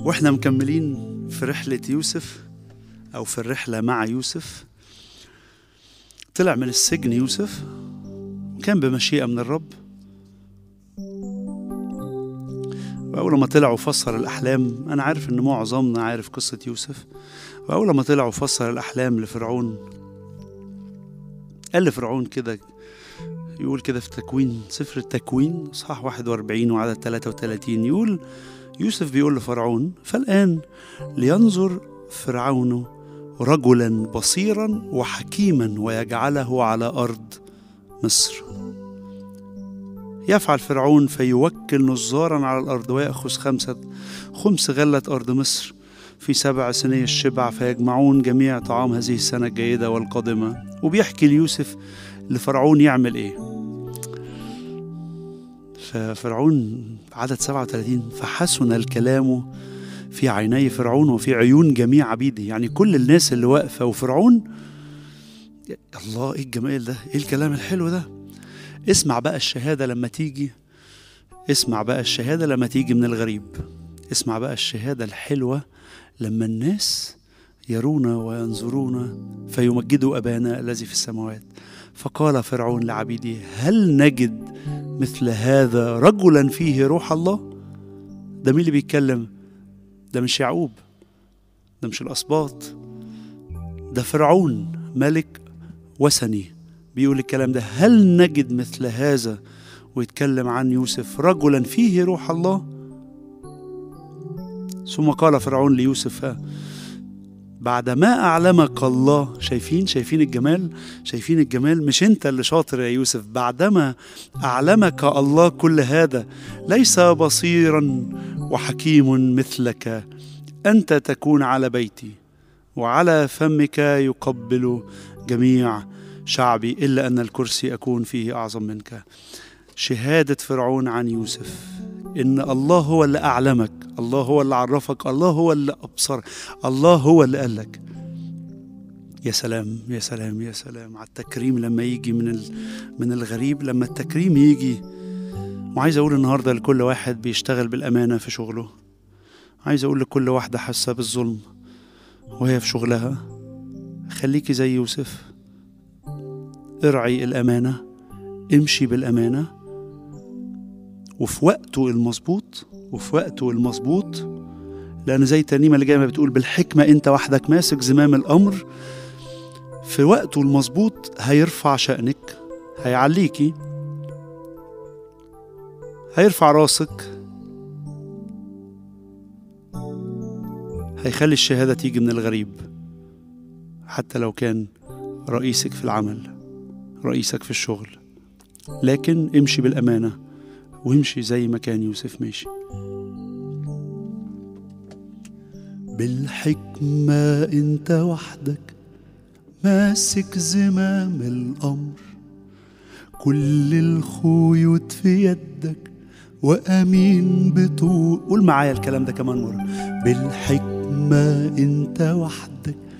واحنا مكملين في رحلة يوسف أو في الرحلة مع يوسف طلع من السجن يوسف كان بمشيئة من الرب وأول ما طلع وفسر الأحلام أنا عارف إن معظمنا عارف قصة يوسف وأول ما طلع وفسر الأحلام لفرعون قال لفرعون كده يقول كده في تكوين سفر التكوين اصحاح 41 وعدد 33 يقول يوسف بيقول لفرعون فالآن لينظر فرعون رجلا بصيرا وحكيما ويجعله على أرض مصر يفعل فرعون فيوكل نظارا على الأرض ويأخذ خمسة خمس غلة أرض مصر في سبع سني الشبع فيجمعون جميع طعام هذه السنة الجيدة والقادمة وبيحكي ليوسف لفرعون يعمل ايه ففرعون عدد 37 فحسن الكلام في عيني فرعون وفي عيون جميع عبيده يعني كل الناس اللي واقفة وفرعون الله ايه الجمال ده ايه الكلام الحلو ده اسمع بقى الشهادة لما تيجي اسمع بقى الشهادة لما تيجي من الغريب اسمع بقى الشهادة الحلوة لما الناس يرون وينظرون فيمجدوا أبانا الذي في السماوات فقال فرعون لعبيده هل نجد مثل هذا رجلا فيه روح الله ده مين اللي بيتكلم ده مش يعقوب ده مش الأسباط ده فرعون ملك وثني بيقول الكلام ده هل نجد مثل هذا ويتكلم عن يوسف رجلا فيه روح الله ثم قال فرعون ليوسف بعد ما أعلمك الله شايفين شايفين الجمال شايفين الجمال مش أنت اللي شاطر يا يوسف بعدما أعلمك الله كل هذا ليس بصيرا وحكيم مثلك أنت تكون على بيتي وعلى فمك يقبل جميع شعبي إلا أن الكرسي أكون فيه أعظم منك شهادة فرعون عن يوسف إن الله هو اللي أعلمك الله هو اللي عرفك الله هو اللي أبصر الله هو اللي قال لك يا سلام يا سلام يا سلام على التكريم لما يجي من من الغريب لما التكريم يجي وعايز أقول النهاردة لكل واحد بيشتغل بالأمانة في شغله عايز أقول لكل واحدة حاسة بالظلم وهي في شغلها خليكي زي يوسف ارعي الأمانة امشي بالأمانة وفي وقته المظبوط وفي وقته المظبوط لأن زي الترنيمة اللي جاية ما بتقول بالحكمة أنت وحدك ماسك زمام الأمر في وقته المظبوط هيرفع شأنك هيعليكي هيرفع راسك هيخلي الشهادة تيجي من الغريب حتى لو كان رئيسك في العمل رئيسك في الشغل لكن امشي بالأمانة وامشي زي ما كان يوسف ماشي بالحكمة انت وحدك ماسك زمام الأمر كل الخيوط في يدك وأمين بطول قول معايا الكلام ده كمان مرة بالحكمة انت وحدك